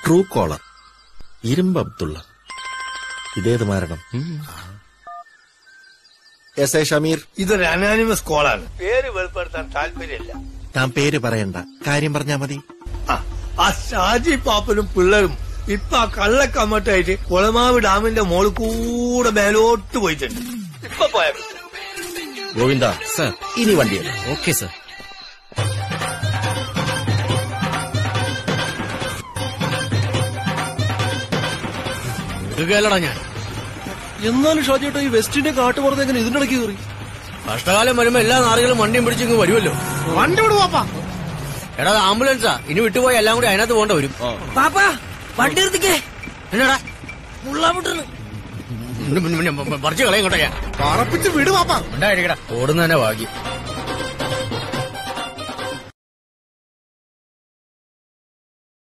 true collar ഇരുമ്പ് അബ്ദുള്ള ഇതേത് മരണം എസ് എ ഷമീർ ഇതൊരു അനാനിമസ് കോളാണ് പേര് വെളിപ്പെടുത്താൻ താല്പര്യമില്ല താൻ പേര് പറയണ്ട കാര്യം പറഞ്ഞാ മതി ആ, ആ ഷാജി പാപ്പനും പിള്ളേരും ഇപ്പൊ ആ കള്ളക്കമ്മട്ടായിട്ട് കുളമാവ് ഡാമിന്റെ മോളിൽ കൂടെ മേലോട്ട് പോയിട്ടുണ്ട് ഇപ്പൊ പോയാ ഗോവിന്ദ സർ ഇനി വണ്ടിയല്ല ഓക്കെ സർ എടുക്കുകയല്ലടാ ഞാൻ എന്നാലും ഷാജിയേട്ടാ ഈ വെസ്റ്റിന്റെ കാട്ടുപുറത്ത് എങ്ങനെ ഇതിന്റെ ഇടയ്ക്ക് കയറി കഷ്ടകാലം വരുമ്പോ എല്ലാ നാറുകളും വണ്ടിയും പിടിച്ചിങ്ങ് വരുമല്ലോ വണ്ടി വിടും പാപ്പാ എടാ അത് ആംബുലൻസാ ഇനി വിട്ടുപോയി എല്ലാം കൂടി അതിനകത്ത് പോകേണ്ട വരും പാപ്പാ വണ്ടി നിർത്തിക്കേ എന്നടാ മുള്ളാ വിട്ടുന്നു പറിച്ചു കളയും കേട്ടോ ഞാൻ പറപ്പിച്ച് വിട് പാപ്പാ ഉണ്ടായിരിക്കടാ ഓടുന്ന തന്നെ ഭാഗ്യം